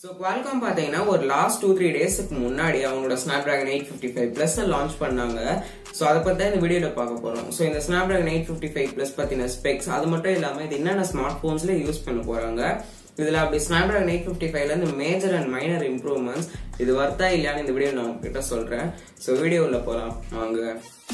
so Qualcomm பார்த்தீங்கன்னா ஒரு last two three டேஸ்க்கு முன்னாடி அவங்களோட Snapdragon eight fifty five plus launch பண்ணாங்க ஸோ அதை பற்றி தான் இந்த வீடியோவில் பார்க்க போகிறோம் ஸோ இந்த Snapdragon eight fifty five plus பற்றின ஸ்பெக்ஸ் அது மட்டும் இல்லாமல் இது என்னென்ன ஸ்மார்ட் ஃபோன்ஸில் யூஸ் பண்ண போகிறாங்க இதில் அப்படி ஸ்னாப் ட்ராகன் எயிட் ஃபிஃப்டி ஃபைவ்ல இந்த மேஜர் அண்ட் மைனர் இம்ப்ரூவ்மெண்ட்ஸ் இது வர்த்தா இல்லையான்னு இந்த வீடியோ நான் உங்ககிட்ட சொல்கிறேன் ஸோ வீடியோவில் போகலாம் வாங்க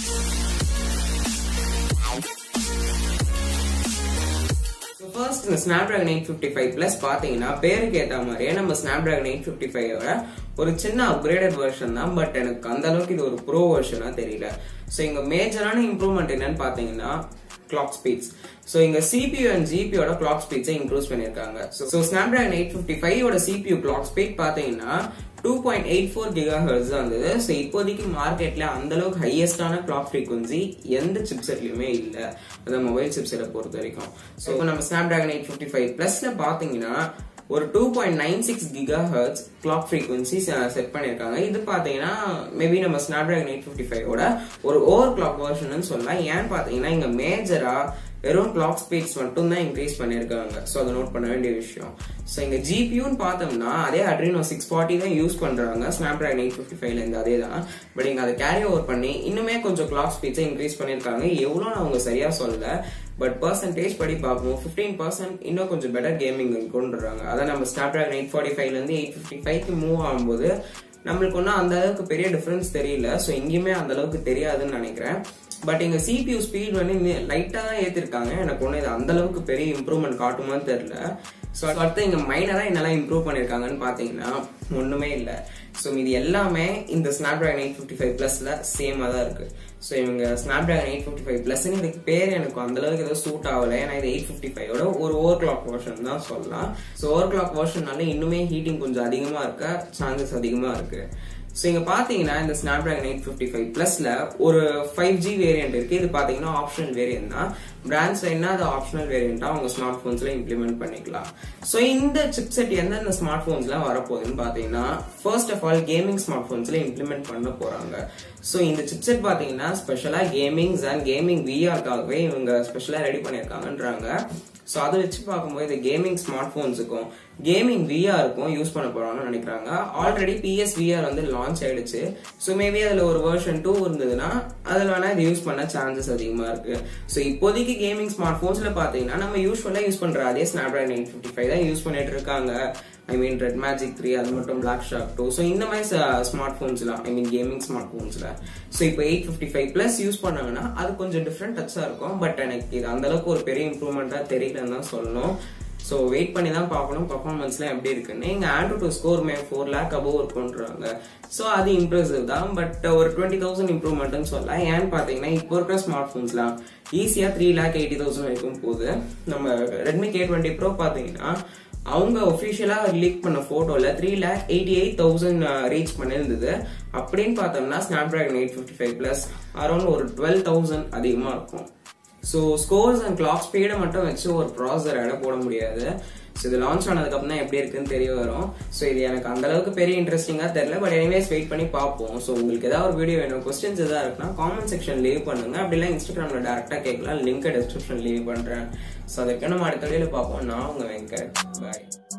ஃபர்ஸ்ட் இந்த Snapdragon eight fifty five plus பார்த்தீங்கன்னா பேருக்கு ஏற்ற மாதிரியே நம்ம ஸ்னாப் ட்ராகன் எயிட் ஃபிஃப்டி ஃபைவோட ஒரு சின்ன அப்கிரேடட் வெர்ஷன் தான் பட் எனக்கு அந்த அளவுக்கு இது ஒரு ப்ரோ வெர்ஷனாக தெரியல ஸோ இங்கே மேஜரான இம்ப்ரூவ்மெண்ட் என்னன்னு பார்த்தீங்கன்னா கிளாக் ஸ்பீட்ஸ் ஸோ இங்க சிபியூ அண்ட் ஜிபியோட கிளாக் ஸ்பீட்ஸை இன்க்ரூஸ் பண்ணியிருக்காங்க so Snapdragon eight fifty ஃபைவோட சிபியூ கிளாக் ஸ்பீட் பார்த்தீங்கன்னா two point eight four gigahertz தான் இருந்தது ஸோ இப்போதைக்கு மார்க்கெட்ல அந்த அளவுக்கு ஹையஸ்டான கிளாக் ஃப்ரீக்வன்சி எந்த சிப்செட்லயுமே இல்லை அந்த மொபைல் சிப்செட்டை பொறுத்த வரைக்கும் ஸோ இப்போ நம்ம Snapdragon eight fifty five பிளஸ்ல பாத்தீங்கன்னா ஒரு two point nine six gigahertz clock frequency set பண்ணியிருக்காங்க இது பார்த்தீங்கன்னா மேபி நம்ம ஸ்னாப் ட்ராகன் எயிட் ஃபிஃப்டி ஃபைவோட ஒரு ஓவர் கிளாக் வெர்ஷன் சொல்லலாம் ஏன்னு பார்த்தீங்கன்னா இங்க மேஜரா வெறும் கிளாக் ஸ்பீட்ஸ் மட்டும் தான் இன்க்ரீஸ் பண்ணியிருக்காங்க ஸோ அதை நோட் பண்ண வேண்டிய விஷயம் ஸோ இங்க ஜிபியூன்னு பார்த்தோம்னா அதே அட்ரினோ சிக்ஸ் ஃபார்ட்டி தான் யூஸ் பண்றாங்க ஸ்னாப் ட்ராகன் எயிட் ஃபிஃப்டி ஃபைவ்ல இருந்து அதே தான் பட் இங்க அதை கேரி ஓவர் பண்ணி இன்னுமே கொஞ்சம் கிளாக் ஸ்பீட்ஸை இன்க்ரீஸ் பண்ணியிருக்காங்க எவ்வளோன்னு அவங்க சரியா சொல்லல பட் பர்சன்டேஜ் படி பார்ப்போம் ஃபிஃப்டீன் பர்சன்ட் இன்னும் கொஞ்சம் பெட்டர் கேமிங் கொண்டுறாங்க அதான் நம்ம ஸ்னாப் ட்ராகன் எயிட் ஃபார்ட்டி ஃபைவ்ல இருந்து எயிட் ஃபிஃப்டி ஃபைவ்க்கு மூவ் ஆகும்போது நம்மளுக்கு ஒன்றும் அந்த அளவுக்கு பெரிய டிஃபரன்ஸ் தெரியல ஸோ எங்கேயுமே அந்த அளவுக்கு தெரியாதுன்னு நினைக்கிறேன் பட் எங்க சிபியூ ஸ்பீட் வந்து லைட்டா தான் ஏத்திருக்காங்க எனக்கு ஒன்றும் இது அந்த அளவுக்கு பெரிய இம்ப்ரூவ்மெண்ட் காட்டுமான்னு தெரியல ஸோ அடுத்து இங்க மைனரா என்னெல்லாம் இம்ப்ரூவ் பண்ணிருக்காங்கன்னு பாத்தீங்கன்னா ஒண்ணுமே இல்லை ஸோ இது எல்லாமே இந்த Snapdragon eight fifty five பிளஸ்ல சேமா தான் இருக்கு ஸோ இவங்க Snapdragon eight fifty five பிளஸ்ன்னு இதுக்கு பேர் எனக்கு அந்த அளவுக்கு ஏதோ சூட் ஆகல ஏன்னா இது எயிட் ஃபிஃப்டி ஃபைவோட ஒரு ஓவர் கிளாக் வெர்ஷன் தான் சொல்லலாம் ஸோ ஓவர் கிளாக் வெர்ஷன்னால இன்னுமே ஹீட்டிங் கொஞ்சம் அதிகமா இருக்க சான்சஸ் அதிகமா இருக்கு ஸோ இங்க பாத்தீங்கன்னா இந்த Snapdragon eight fifty five பிளஸ்ல ஒரு ஃபைவ் ஜி வேரியன்ட் இருக்கு இது பாத்தீங்கன்னா ஆப்ஷனல் வேரியன்ட் தான் பிராண்ட்ஸ் என்ன அது ஆப்ஷனல் வேரியண்டா உங்க ஸ்மார்ட் போன்ஸ்ல இம்ப்ளிமெண்ட் பண்ணிக்கலாம் ஸோ இந்த சிப் செட் எந்தெந்த ஸ்மார்ட் போன்ஸ்லாம் வரப்போகுதுன்னு பாத்தீங்கன்னா first of all gaming smart போன்ஸ்ல இம்ப்ளிமெண்ட் பண்ண போறாங்க ஸோ இந்த சிப் செட் பாத்தீங்கன்னா ஸ்பெஷலா கேமிங்ஸ் அண்ட் கேமிங் விஆர்க்காகவே இவங்க ஸ்பெஷலா ரெடி பண்ணியிருக்காங்கன்றாங்க ஸோ அதை வச்சு பார்க்கும்போது இந்த கேமிங் ஸ்மார்ட் போன்ஸுக்கும் கேமிங் விஆருக்கும் யூஸ் பண்ண போறாங்கன்னு நினைக்கிறாங்க ஆல்ரெடி பிஎஸ் விஆர் வந்து லான்ச் ஆயிடுச்சு ஸோ மேபி அதுல ஒரு வெர்ஷன் டூ இருந்ததுன்னா அதில் வேணா இது யூஸ் பண்ண சான்சஸ் அதிகமா இருக்கு ஸோ இப்போதைக்கு கேமிங் ஸ்மார்ட் போன்ஸ்ல பாத்தீங்கன்னா நம்ம யூஸ்வலா யூஸ் பண்ற அதே Snapdragon eight fifty five தான் யூஸ் பண்ணிட்டு இருக்காங்க I mean red magic three அது மட்டும் பிளாக் ஷாக் டூ ஸோ இந்த மாதிரி ஸ்மார்ட் ஃபோன்ஸ்லாம் ஐ மீன் கேமிங் ஸ்மார்ட் ஃபோன்ஸ்ல ஸோ இப்போ eight fifty five plus use பண்ணாங்கன்னா அது கொஞ்சம் டிஃப்ரெண்ட் டச்சா இருக்கும் பட் எனக்கு இது அந்த அளவுக்கு ஒரு பெரிய இம்ப்ரூவ்மெண்டா தெரியலன்னு தான் சொல்லணும் ஸோ வெயிட் பண்ணி தான் பார்க்கணும் பர்ஃபார்மன்ஸ்லாம் எப்படி இருக்குன்னு இங்கே AnTuTu score may four lakh above இருக்குன்றாங்க ஸோ அது இம்ப்ரெசிவ் தான் பட் ஒரு டுவெண்ட்டி தௌசண்ட் இம்ப்ரூவ்மெண்ட்னு சொல்லலாம் ஏன்னு பார்த்தீங்கன்னா இப்போ இருக்கிற ஸ்மார்ட் ஃபோன்ஸ்லாம் ஈஸியாக த்ரீ லேக் எயிட்டி தௌசண்ட் வரைக்கும் போகுது நம்ம ரெட்மி கே டுவெண்ட்டி ப்ரோ பார்த்தீங்கன்னா அவங்க ஒஃபிஷியலா லீக் பண்ண போட்டோல three lakh eighty eight thousand reach பண்ணியிருந்தது அப்படின்னு பார்த்தோம்னா Snapdragon eight fifty five plus around ஒரு டுவெல் தௌசண்ட் அதிகமாக இருக்கும் ஸோ ஸ்கோர்ஸ் அண்ட் கிளாக் ஸ்பீடை மட்டும் வச்சு ஒரு ப்ராசர் எடை போட முடியாது ஸோ இது லான்ச் ஆனதுக்கப்புறம் தான் எப்படி இருக்குன்னு தெரிய வரும் ஸோ இது எனக்கு அந்த அளவுக்கு பெரிய இன்ட்ரெஸ்டிங்காக தெரியல பட் எனிவேஸ் வெயிட் பண்ணி பார்ப்போம் ஸோ உங்களுக்கு ஏதாவது ஒரு வீடியோ வேணும் கொஸ்டின்ஸ் எதாவது இருக்குன்னா காமெண்ட் செக்ஷன் லீவ் பண்ணுங்க அப்படிலாம் இன்ஸ்டாகிராமில் டேரெக்டாக கேட்கலாம் லிங்க் டிஸ்கிரிப்ஷன் லீவ் பண்ணுறேன் ஸோ அதற்கு நம்ம அடுத்த வீடியோவில் பார்ப்போம் நான் உங்கள் வெங்கட் பாய்